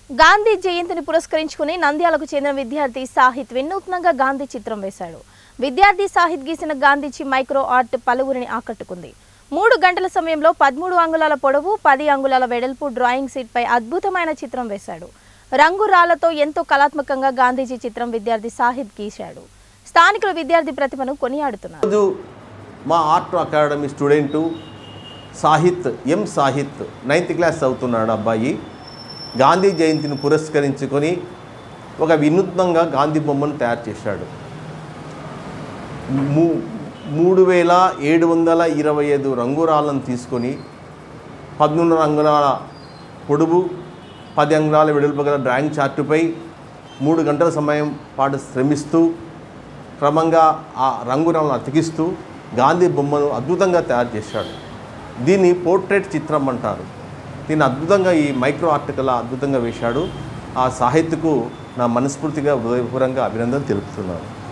గాంధీ జయంతిని పురస్కరించుకుని నంద్యాలకు చెందిన విద్యార్థి సాహిత్ వినూత్నంగా గాంధీ చిత్రం వేశాడు విద్యార్థి సాహిత్ గీసిన గాంధీజీ మైక్రో ఆర్ట్ పలువురిని ఆకట్టుకుంది మూడు గంటల సమయంలో పదమూడు అంగుళాల పొడవు పది అంగుళాల వెడల్పు డ్రాయింగ్ షీట్ పై అద్భుతమైన చిత్రం వేశాడు రంగు రాళ్లతో ఎంతో కళాత్మకంగా గాంధీజీ చిత్రం విద్యార్థి సాహిత్ గీశాడు స్థానికులు విద్యార్థి ప్రతిభను కొనియాడుతున్నారు రోజు మా art academy student Sahith M Sahith ninth class చదువుతున్నాడు అబ్బాయి గాంధీ జయంతిని పురస్కరించుకొని ఒక వినూత్నంగా గాంధీ బొమ్మను తయారు చేశాడు మూ మూడు వేల ఏడు వందల ఇరవై ఐదు రంగురాళ్ళను తీసుకొని పద్మూడు అంగుళాల పొడుగు పది అంగుళాల వెడల్పు గల డ్రాయింగ్ చార్టుపై మూడు గంటల సమయం పాటు శ్రమిస్తూ క్రమంగా ఆ రంగురాలను అతికిస్తూ గాంధీ బొమ్మను అద్భుతంగా తయారు చేశాడు దీన్ని పోర్ట్రేట్ చిత్రం అంటారు దీన్ని అద్భుతంగా ఈ మైక్రో ఆర్ట్ కళ అద్భుతంగా వేశాడు ఆ సాహిత్యకు నా మనస్ఫూర్తిగా హృదయపూర్వకంగా అభినందనలు తెలుపుతున్నాను